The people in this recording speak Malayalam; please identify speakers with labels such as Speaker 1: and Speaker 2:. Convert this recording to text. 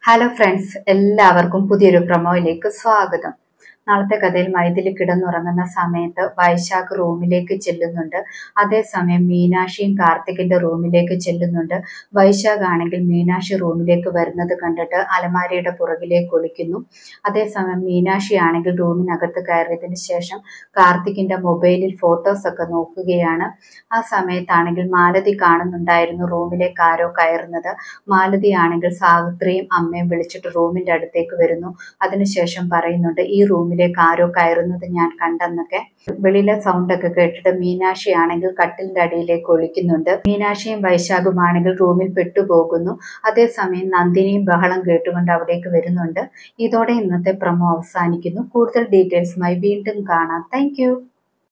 Speaker 1: ഹലോ ഫ്രണ്ട്സ് എല്ലാവർക്കും പുതിയൊരു പ്രൊമോയിലേക്ക് സ്വാഗതം നാളത്തെ കഥയിൽ മൈഥിലി കിടന്നുറങ്ങുന്ന സമയത്ത് വൈശാഖ് റൂമിലേക്ക് ചെല്ലുന്നുണ്ട് അതേസമയം മീനാക്ഷിയും കാർത്തികിന്റെ റൂമിലേക്ക് ചെല്ലുന്നുണ്ട് വൈശാഖ് ആണെങ്കിൽ മീനാക്ഷി റൂമിലേക്ക് വരുന്നത് കണ്ടിട്ട് അലമാരയുടെ പുറകിലേക്ക് ഒളിക്കുന്നു അതേസമയം മീനാക്ഷി ആണെങ്കിൽ റൂമിനകത്ത് കയറിയതിന് ശേഷം കാർത്തികിന്റെ മൊബൈലിൽ ഫോട്ടോസ് ഒക്കെ നോക്കുകയാണ് ആ സമയത്താണെങ്കിൽ മാലതി കാണുന്നുണ്ടായിരുന്നു റൂമിലേക്ക് ആരോ കയറുന്നത് മാലതി ആണെങ്കിൽ സാവിത്രിയും അമ്മയും വിളിച്ചിട്ട് റൂമിന്റെ അടുത്തേക്ക് വരുന്നു അതിനുശേഷം പറയുന്നുണ്ട് ഈ റൂമിലേക്ക് ആരോ കയറുന്നത് ഞാൻ കണ്ടെന്നൊക്കെ വെളിയിലെ സൗണ്ട് ഒക്കെ കേട്ടിട്ട് മീനാക്ഷി ആണെങ്കിൽ കട്ടിലിന്റെ അടിയിലേക്ക് ഒളിക്കുന്നുണ്ട് മീനാക്ഷിയും വൈശാഖും ആണെങ്കിൽ റൂമിൽ പെട്ടുപോകുന്നു അതേസമയം നന്ദിനിയും ബഹളം കേട്ടുകൊണ്ട് അവിടേക്ക് വരുന്നുണ്ട് ഇതോടെ ഇന്നത്തെ പ്രമോ അവസാനിക്കുന്നു കൂടുതൽ ഡീറ്റെയിൽസുമായി വീണ്ടും കാണാം താങ്ക്